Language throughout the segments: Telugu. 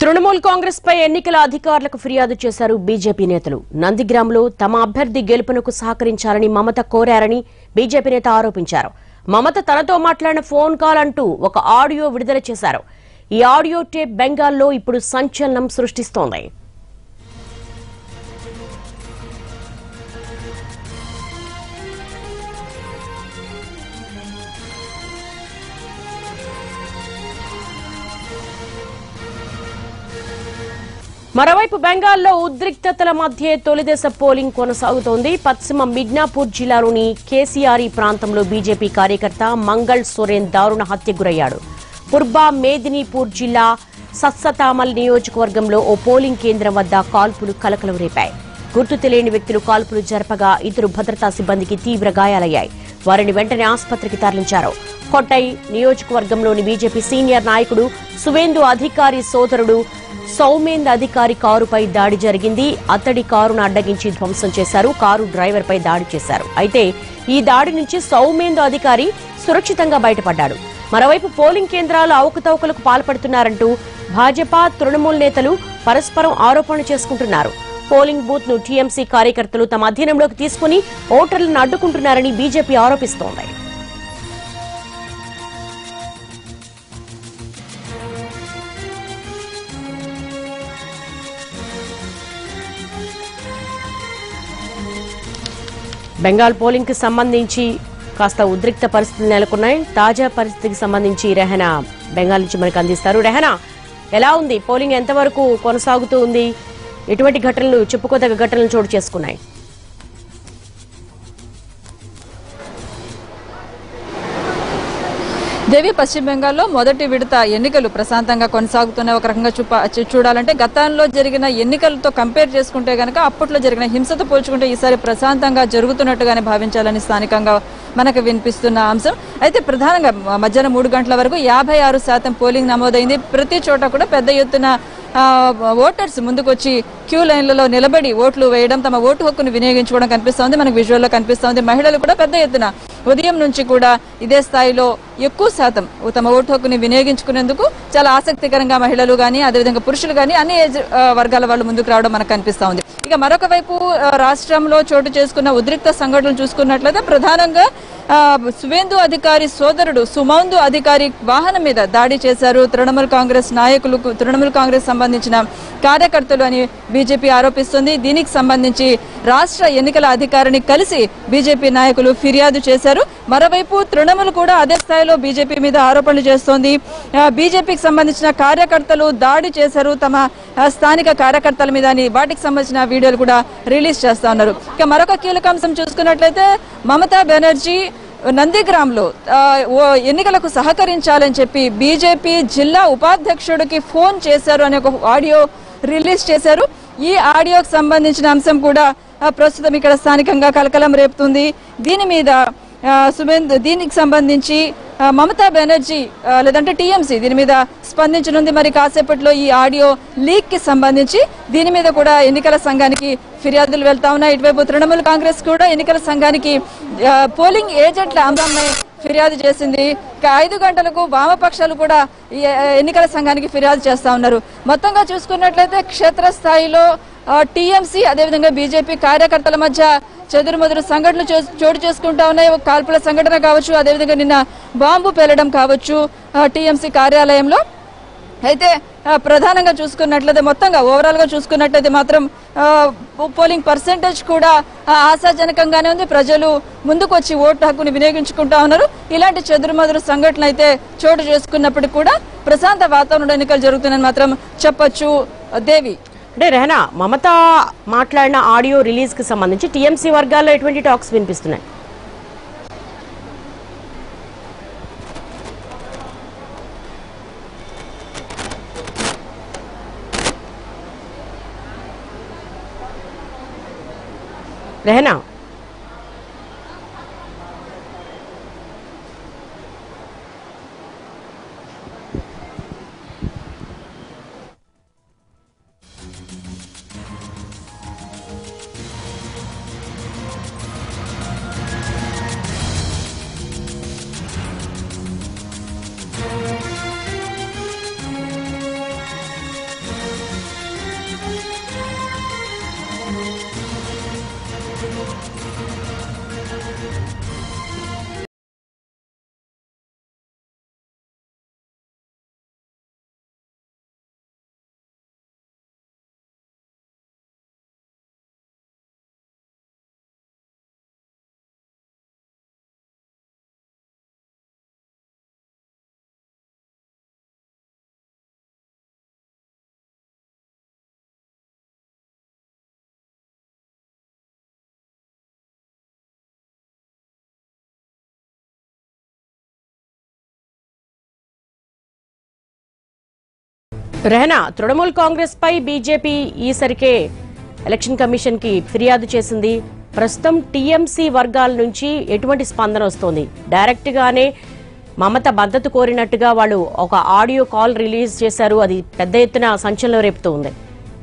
తృణమూల్ కాంగ్రెస్ పై ఎన్నికల అధికారులకు ఫిర్యాదు చేశారు బీజేపీ నేతలు నందిగ్రామ్లో తమ అభ్యర్థి గెలుపునకు సహకరించాలని మమత కోరారని బీజేపీ నేత ఆరోపించారు మమత తనతో మాట్లాడిన ఫోన్ కాల్ అంటూ ఒక ఆడియో విడుదల చేశారు ఈ ఆడియో టేప్ బెంగాల్లో ఇప్పుడు సంచలనం సృష్టిస్తోంది మరోవైపు బెంగాల్లో ఉద్రిక్తతల మధ్య తొలిదశ పోలింగ్ కొనసాగుతోంది పశ్చిమ మిడ్నాపూర్ జిల్లాలోని కేసీఆర్ ప్రాంతంలో బీజేపీ కార్యకర్త మంగళ్ సోరెన్ దారుణ హత్య గురయ్యాడు పుర్బా మేదినీపూర్ జిల్లా సత్సతామల్ నియోజకవర్గంలో ఓ పోలింగ్ కేంద్రం వద్ద కాల్పులు కలకలం రేపాయి గుర్తు తెలియని వ్యక్తులు కాల్పులు జరపగా ఇద్దరు భద్రతా సిబ్బందికి తీవ్ర గాయాలయ్యాయి వారిని వెంటనే ఆసుపత్రికి తరలించారు కొట్టై నియోజకవర్గంలోని బీజేపీ సీనియర్ నాయకుడు సువేందు అధికారి సోదరుడు సౌమేంద్ అధికారి కారుపై దాడి జరిగింది అతడి కారును అడ్డగించి ధ్వంసం చేశారు కారు డ్రైవర్ పై దాడి చేశారు అయితే ఈ దాడి నుంచి సౌమేందు అధికారి సురక్షితంగా బయటపడ్డాడు మరోవైపు పోలింగ్ కేంద్రాలు అవకతవకలకు పాల్పడుతున్నారంటూ భాజపా తృణమూల్ నేతలు పరస్పరం ఆరోపణలు చేసుకుంటున్నారు పోలింగ్ బూత్ ను టీఎంసీ కార్యకర్తలు తమ అధీనంలోకి తీసుకుని ఓటర్లను అడ్డుకుంటున్నారని బీజేపీ ఆరోపిస్తోంది బెంగాల్ పోలింగ్ కి సంబంధించి కాస్త ఉద్రిక్త పరిస్థితులు నెలకొన్నాయి తాజా పరిస్థితికి సంబంధించి రెహనా బెంగాల్ నుంచి మనకు అందిస్తారు రెహనా ఎలా ఉంది పోలింగ్ ఎంతవరకు కొనసాగుతూ ఉంది ఎటువంటి ఘటనలు చెప్పుకోదగ్గ ఘటనలు చోటు చేసుకున్నాయి దేవి పశ్చిమ బెంగాల్లో మొదటి విడత ఎన్నికలు ప్రశాంతంగా కొనసాగుతున్న ఒక రకంగా చూప చూ- చూడాలంటే గతంలో జరిగిన ఎన్నికలతో కంపేర్ చేసుకుంటే గనక అప్పట్లో జరిగిన హింసతో పోల్చుకుంటే ఈసారి ప్రశాంతంగా జరుగుతున్నట్టుగానే భావించాలని స్థానికంగా మనకు వినిపిస్తున్న అంశం అయితే ప్రధానంగా మ- మధ్యాహ్నం మూడు గంటల వరకు యాభై ఆరు శాతం పోలింగ్ నమోదైంది ప్రతి చోట కూడా పెద్ద ఎత్తున ఆ, ఓటర్స్ ముందుకొచ్చి క్యూ లైన్లలో నిలబడి ఓట్లు వేయడం తమ ఓటు హక్కును వినియోగించుకోవడం కనిపిస్తోంది మనకు విజువల్లో కనిపిస్తోంది మహిళలు కూడా పెద్ద ఎత్తున ఉదయం నుంచి కూడా ఇదే స్థాయిలో ఎక్కువ శాతం తమ ఓటు హక్కుని వినియోగించుకునేందుకు చాలా ఆసక్తికరంగా మహిళలు కానీ అదేవిధంగా పురుషులు కానీ అన్ని ఏజ్ ఆ, వర్గాల వాళ్ళు ముందుకు రావడం మనకు కనిపిస్తా ఉంది ఇక మరొక వైపు ఆ, రాష్ట్రంలో చోటు చేసుకున్న ఉద్రిక్త సంఘటనలు చూసుకున్నట్లయితే ప్రధానంగా ఆ, సువేందు అధికారి సోదరుడు సుమౌందు అధికారి వాహనం మీద దాడి చేశారు తృణమూల్ కాంగ్రెస్ నాయకులకు తృణమూల్ కాంగ్రెస్ సంబంధించిన కార్యకర్తలు అని బీజేపీ ఆరోపిస్తుంది దీనికి సంబంధించి రాష్ట్ర ఎన్నికల అధికారిని కలిసి బీజేపీ నాయకులు ఫిర్యాదు చేశారు మరోవైపు తృణమూల్ కూడా అదే స్థాయిలో బీజేపీ మీద ఆరోపణలు చేస్తోంది ఆ, బీజేపీకి సంబంధించిన కార్యకర్తలు దాడి చేశారు తమ ఆ, స్థానిక కార్యకర్తల మీద అని వాటికి సంబంధించిన వీడియోలు కూడా రిలీజ్ చేస్తా ఉన్నారు ఇక మరొక కీలక అంశం చూసుకున్నట్లయితే మమతా బెనర్జీ నందిగ్రామ్లో ఆ, ఓ ఎన్నికలకు సహకరించాలని చెప్పి బీజేపీ జిల్లా ఉపాధ్యక్షుడికి ఫోన్ చేశారు అనే ఒక ఆడియో రిలీజ్ చేశారు ఈ ఆడియోకి సంబంధించిన అంశం కూడా ఆ, ప్రస్తుతం ఇక్కడ స్థానికంగా కలకలం రేపుతుంది దీని మీద ఆ, సుమేంద్ దీనికి సంబంధించి ఆ, మమతా బెనర్జీ ఆ, లేదంటే టీఎంసీ దీని మీద స్పందించనుంది మరి కాసేపట్లో ఈ ఆడియో లీక్ కి సంబంధించి దీని మీద కూడా ఎన్నికల సంఘానికి ఫిర్యాదులు వెళ్తా ఉన్నాయి ఇటువైపు తృణమూల్ కాంగ్రెస్ కూడా ఎన్నికల సంఘానికి ఆ, పోలింగ్ ఏజెంట్ల అంశంపై ఫిర్యాదు చేసింది ఇక ఐదు గంటలకు వామపక్షాలు కూడా ఈ ఆ, ఎన్నికల సంఘానికి ఫిర్యాదు చేస్తా ఉన్నారు మొత్తంగా చూసుకున్నట్లయితే క్షేత్రస్థాయిలో టీఎంసీ అదేవిధంగా బీజేపీ కార్యకర్తల మధ్య చెదురుమదురు సంఘటనలు చే- చోటు చేసుకుంటా ఉన్నాయి ఒక కాల్పుల సంఘటన కావచ్చు అదేవిధంగా నిన్న బాంబు పేలడం కావచ్చు టీఎంసీ కార్యాలయంలో అయితే ఆ, ప్రధానంగా చూసుకున్నట్లయితే మొత్తంగా ఓవరాల్ గా చూసుకున్నట్లయితే మాత్రం ఆ, పో- పోలింగ్ పర్సెంటేజ్ కూడా ఆ, ఆశాజనకంగానే ఉంది ప్రజలు ముందుకు వచ్చి ఓటు హక్కుని వినియోగించుకుంటా ఉన్నారు ఇలాంటి చెదురుమదురు సంఘటనలు అయితే చోటు చేసుకున్నప్పటికీ కూడా ప్రశాంత వాతావరణంలో ఎన్నికలు జరుగుతున్నాయని మాత్రం చెప్పొచ్చు దేవి అంటే రెహనా మమత మాట్లాడిన ఆడియో రిలీజ్ కి సంబంధించి టీఎంసీ వర్గాల్లో ఎటువంటి టాక్స్ వినిపిస్తున్నాయి రెహనా రెహనా తృణమూల్ కాంగ్రెస్ పై బీజేపీ ఈసరికే ఎలక్షన్ కమిషన్ కి ఫిర్యాదు చేసింది ప్రస్తుతం టీఎంసీ వర్గాల నుంచి ఎటువంటి స్పందన వస్తోంది డైరెక్ట్ గానే మమత మద్దతు కోరినట్టుగా వాళ్ళు ఒక ఆడియో కాల్ రిలీజ్ చేశారు అది పెద్ద ఎత్తున సంచలనం రేపుతూ ఉంది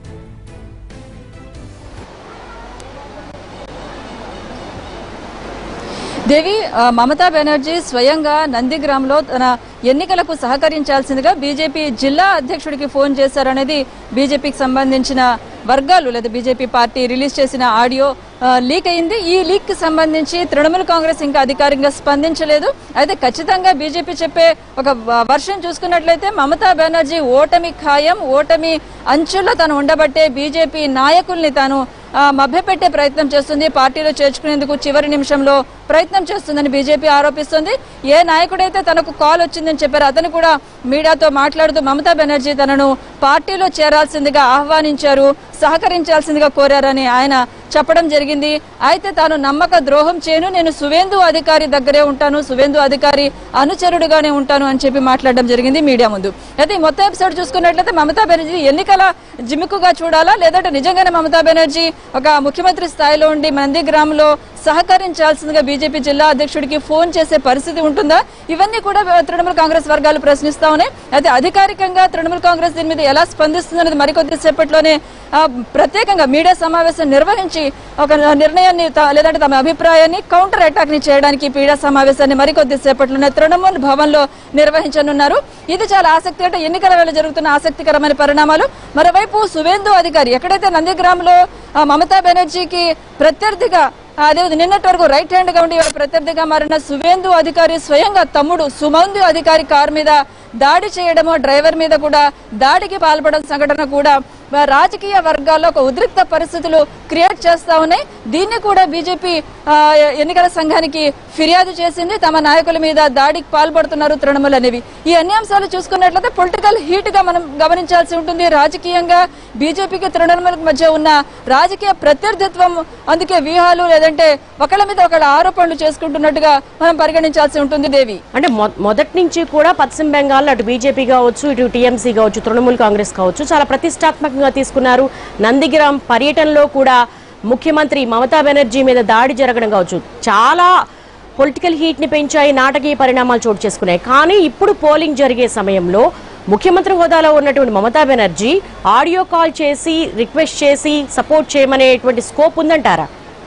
దేవి ఆ, మమతా బెనర్జీ స్వయంగా నందిగ్రామ్లో తన ఎన్నికలకు సహకరించాల్సిందిగా బీజేపీ జిల్లా అధ్యక్షుడికి ఫోన్ చేశారనేది బీజేపీకి సంబంధించిన వర్గాలు లేదా బీజేపీ పార్టీ రిలీజ్ చేసిన ఆడియో ఆ, లీక్ అయింది ఈ లీక్ కి సంబంధించి తృణమూల్ కాంగ్రెస్ ఇంకా అధికారికంగా స్పందించలేదు అయితే ఖచ్చితంగా బీజేపీ చెప్పే ఒక వర్షం చూసుకున్నట్లయితే మమతా బెనర్జీ ఓటమి ఖాయం ఓటమి అంచుల్లో తాను ఉండబట్టే బీజేపీ నాయకుల్ని తాను ఆ, మభ్యపెట్టే ప్రయత్నం చేస్తుంది పార్టీలో చేర్చుకునేందుకు చివరి నిమిషంలో ప్రయత్నం చేస్తుందని బీజేపీ ఆరోపిస్తుంది ఏ నాయకుడైతే తనకు కాల్ వచ్చిందని చెప్పారో అతను కూడా మీడియాతో మాట్లాడుతూ మమతా బెనర్జీ తనను పార్టీలో చేరాల్సిందిగా ఆహ్వానించారు సహకరించాల్సిందిగా కోరారని ఆయన చెప్పడం జరిగింది అయితే తాను నమ్మక ద్రోహం చేయను నేను సువేందు అధికారి దగ్గరే ఉంటాను సువేందు అధికారి అనుచరుడుగానే ఉంటాను అని చెప్పి మాట్లాడడం జరిగింది మీడియా ముందు అయితే ఈ మొత్తం ఎపిసోడ్ చూసుకున్నట్లయితే మమతా బెనర్జీ ఎన్నికల జిమ్ముకుగా చూడాలా లేదంటే నిజంగానే మమతా బెనర్జీ ఒక ముఖ్యమంత్రి స్థాయిలో ఉండి నందిగ్రామ్లో సహకరించాల్సిందిగా బీజేపీ జిల్లా అధ్యక్షుడికి ఫోన్ చేసే పరిస్థితి ఉంటుందా ఇవన్నీ కూడా తృణమూల్ కాంగ్రెస్ వర్గాలు ప్రశ్నిస్తా ఉన్నాయి అయితే అధికారికంగా తృణమూల్ కాంగ్రెస్ దీని మీద ఎలా స్పందిస్తుందనేది మరికొద్ది సేపట్లోనే ఆ, ప్రత్యేకంగా మీడియా సమావేశం నిర్వహించి ఒక నిర్ణయాన్ని త- లేదంటే తమ అభిప్రాయాన్ని కౌంటర్ అటాక్ ని చేయడానికి ఈ మీడియా సమావేశాన్ని మరికొద్ది సేపట్లోనే తృణమూల్ భవన్ లో నిర్వహించనున్నారు ఇది చాలా ఆసక్తి అంటే ఎన్నికల వేళ జరుగుతున్న ఆసక్తికరమైన పరిణామాలు మరోవైపు సువేందు అధికారి ఎక్కడైతే నందిగ్రామ్లో ఆ, మమతా బెనర్జీకి ప్రత్యర్థిగా అదే నిన్నటి వరకు రైట్ హ్యాండ్ గా ఉండి ఇవాళ ప్రత్యర్థిగా మారిన సువేందు అధికారి స్వయంగా తమ్ముడు సుమందు అధికారి కారు మీద దాడి చేయడము డ్రైవర్ మీద కూడా దాడికి పాల్పడడం సంఘటన కూడా ఆ, రాజకీయ వర్గాల్లో ఒక ఉద్రిక్త పరిస్థితులు క్రియేట్ చేస్తా ఉన్నాయి దీన్ని కూడా బీజేపీ ఆ, ఎన్నికల సంఘానికి ఫిర్యాదు చేసింది తమ నాయకుల మీద దాడికి పాల్పడుతున్నారు తృణమూల్ అనేవి ఈ అన్ని అంశాలు చూసుకున్నట్లయితే పొలిటికల్ హీట్ గా మనం గమనించాల్సి ఉంటుంది రాజకీయంగా బీజేపీకి తృణమూల్ మధ్య ఉన్న రాజకీయ ప్రత్యర్థిత్వం అందుకే వ్యూహాలు లేదంటే ఒకళ్ళ మీద ఒకళ్ళ ఆరోపణలు చేసుకుంటున్నట్టుగా మనం పరిగణించాల్సి ఉంటుంది దేవి అంటే మొ- మొదటి నుంచి కూడా పశ్చిమ బెంగాల్ అటు బీజేపీ కావచ్చు ఇటు టీఎంసీ కావచ్చు తృణమూల్ కాంగ్రెస్ కావచ్చు చాలా ప్రతిష్టాత్మకంగా తీసుకున్నారు నందిగ్రామ్ పర్యటనలో కూడా ముఖ్యమంత్రి మమతా బెనర్జీ మీద దాడి జరగడం కావచ్చు చాలా పొలిటికల్ హీట్ ని పెంచాయి నాటకీయ పరిణామాలు చోటు చేసుకున్నాయి కానీ ఇప్పుడు పోలింగ్ జరిగే సమయంలో ముఖ్యమంత్రి హోదాలో ఉన్నటువంటి మమతా బెనర్జీ ఆడియో కాల్ చేసి రిక్వెస్ట్ చేసి సపోర్ట్ చేయమనేటువంటి స్కోప్ ఉందంటారా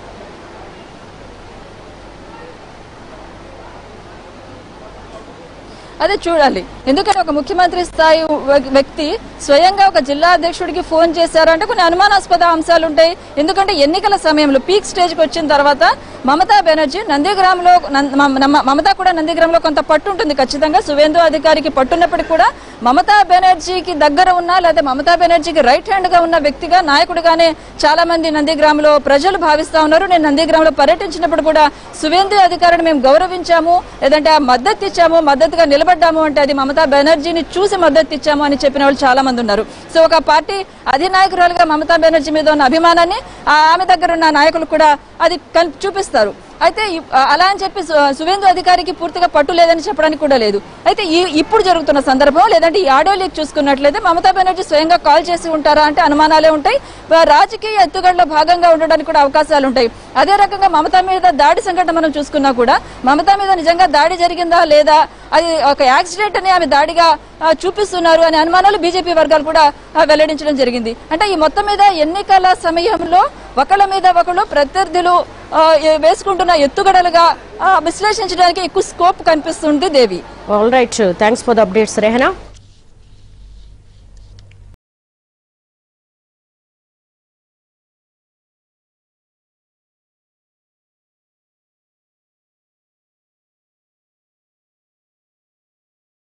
అదే చూడాలి ఎందుకంటే ఒక ముఖ్యమంత్రి స్థాయి వ్య- వ్యక్తి స్వయంగా ఒక జిల్లా అధ్యక్షుడికి ఫోన్ చేశారు అంటే కొన్ని అనుమానాస్పద అంశాలు ఉంటాయి ఎందుకంటే ఎన్నికల సమయంలో పీక్ స్టేజ్ కి వచ్చిన తర్వాత మమతా బెనర్జీ నందిగ్రామ్లో నం- మమ- నమ్మ- మమత కూడా నందిగ్రామ్లో కొంత పట్టు ఉంటుంది ఖచ్చితంగా సువేందు అధికారికి పట్టున్నప్పటికీ కూడా మమతా బెనర్జీకి దగ్గర ఉన్న లేదా మమతా బెనర్జీకి రైట్ హ్యాండ్ గా ఉన్న వ్యక్తిగా నాయకుడిగానే చాలా మంది నందిగ్రామ్లో ప్రజలు భావిస్తా ఉన్నారు నేను నందిగ్రామ్లో పర్యటించినప్పుడు కూడా సువేందు అధికారిని మేము గౌరవించాము లేదంటే ఆ మద్దతు ఇచ్చాము మద్దతుగా నిలబడ్డాము అంటే అది మమతా బెనర్జీని చూసి మద్దతు ఇచ్చాము అని చెప్పిన వాళ్ళు చాలా మంది ఉన్నారు సో ఒక పార్టీ అధినాయకురాలుగా మమతా బెనర్జీ మీద ఉన్న అభిమానాన్ని ఆ ఆమె దగ్గర ఉన్న నాయకులు కూడా అది కల్- చూపిస్తారు అయితే ఇ- అలా అని చెప్పి సు- సువేందు అధికారికి పూర్తిగా పట్టు లేదని చెప్పడానికి కూడా లేదు అయితే ఈ ఇప్పుడు జరుగుతున్న సందర్భం లేదంటే ఈ ఆడియో లీక్ చూసుకున్నట్లయితే మమతా బెనర్జీ స్వయంగా కాల్ చేసి ఉంటారా అంటే అనుమానాలే ఉంటాయి వా- రాజకీయ ఎత్తుగడలో భాగంగా ఉండడానికి కూడా అవకాశాలు ఉంటాయి అదే రకంగా మమతా మీద దాడి సంఘటన మనం చూసుకున్నా కూడా మమతా మీద నిజంగా దాడి జరిగిందా లేదా అది ఒక యాక్సిడెంట్ అని ఆమె దాడిగా ఆ, చూపిస్తున్నారు అనే అనుమానాలు బీజేపీ వర్గాలు కూడా ఆ, వెల్లడించడం జరిగింది అంటే ఈ మొత్తం మీద ఎన్నికల సమయంలో ఒకళ్ళ మీద ఒకళ్ళు ప్రత్యర్థులు ఆ, ఏ- వేసుకుంటున్న ఎత్తుగడలుగా ఆ, విశ్లేషించడానికి ఎక్కువ స్కోప్ కనిపిస్తుంది Devi all right thanks for the updates Rehana